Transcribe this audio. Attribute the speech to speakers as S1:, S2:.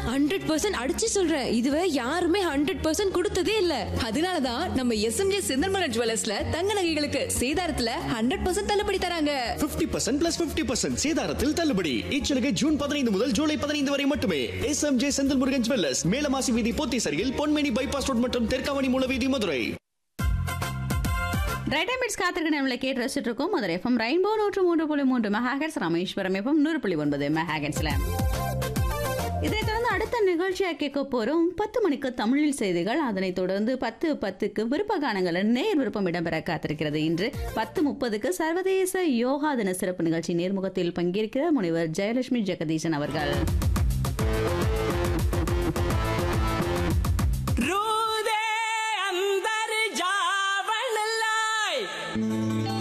S1: hundred percent அடிச்சு சொல்றேன் இதுவரை யாருமே ஹண்ட்ரட் பர்சன்ட் கொடுத்ததே இல்ல
S2: அதனாலதான் நம்ம எஸ்எம்ஜே செந்தல்மலர் ஜுவல்லர்ஸ்ல தங்க நகைகளுக்கு சேதாரத்துல ஹண்ட்ரட் பர்சன்ட் தள்ளுபடி தராங்க
S3: 50% பர்சன்ட் பிளஸ் பிப்டி பர்சன்ட் சேதாரத்தில் தள்ளுபடி இச்சலுகை ஜூன் பதினைந்து முதல் ஜூலை பதினைந்து வரை மட்டுமே S M J Senthil Murugan jewellers Melamasi Veethi போத்தீசரியில் பொன்மேனி பைபாஸ் ரோட் மற்றும் தெற்காவணி மூலவீதி மதுரை
S4: ரைட் மிட்ஸ் காத்திருக்க நம்மளை கேட்டு ரசிச்சுட்டு இருக்கோம் மதுரை எஃப்எம் ரெயின்போ நூற்று மூன்று புள்ளி மூன்று மெகாஹெட்ஸ் ராமேஸ்வரம் எஃப்எம் நூறு புள்ளி ஒன்பது மெகாஹெட்ஸ்ல இதைத் தொடர்ந்து அடுத்த நிகழ்ச்சியாக கேட்க போறோம் பத்து மணிக்கு தமிழில் செய்திகள் அதனைத் தொடர்ந்து பத்து பத்துக்கு விருப்ப கானங்கள் நேர் விருப்பம் இடம்பெற காத்திருக்கிறது இன்று பத்து முப்பதுக்கு சர்வதேச யோகா தின சிறப்பு நிகழ்ச்சி நேர்முகத்தில் பங்கேற்கிற முனைவர் ஜெயலட்சுமி ஜெகதீசன் அவர்கள்